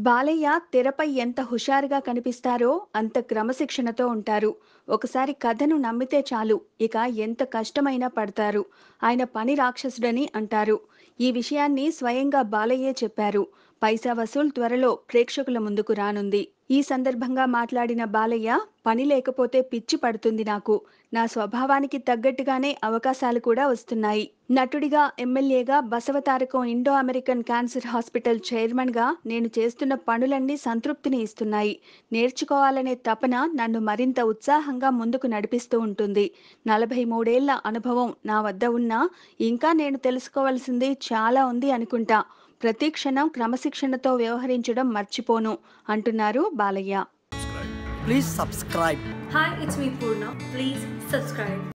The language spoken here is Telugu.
బాలయ్య తెరపై ఎంత హుషారుగా కనిపిస్తారో అంత క్రమశిక్షణతో ఉంటారు ఒకసారి కథను నమ్మితే చాలు ఇక ఎంత కష్టమైనా పడతారు ఆయన పని రాక్షసుడని అంటారు ఈ విషయాన్ని స్వయంగా బాలయ్యే చెప్పారు పైసా వసూల్ త్వరలో ప్రేక్షకుల ముందుకు రానుంది ఈ సందర్భంగా మాట్లాడిన బాలయ్య పని లేకపోతే పిచ్చి పడుతుంది నాకు నా స్వభావానికి తగ్గట్టుగానే అవకాశాలు కూడా వస్తున్నాయి నటుడిగా ఎమ్మెల్యేగా Basavatarakam Indo American cancer hospital చైర్మన్గా నేను చేస్తున్న పనులన్నీ సంతృప్తిని ఇస్తున్నాయి నేర్చుకోవాలనే తపన నన్ను మరింత ఉత్సాహంగా ముందుకు నడిపిస్తూ ఉంటుంది నలభై మూడేళ్ల అనుభవం నా వద్ద ఉన్నా ఇంకా నేను తెలుసుకోవాల్సింది చాలా ఉంది అనుకుంటా ప్రతి క్షణం క్రమశిక్షణతో వ్యవహరించడం మర్చిపోను అంటున్నారు Balayya Please subscribe. Hi, it's me Purna. Please subscribe.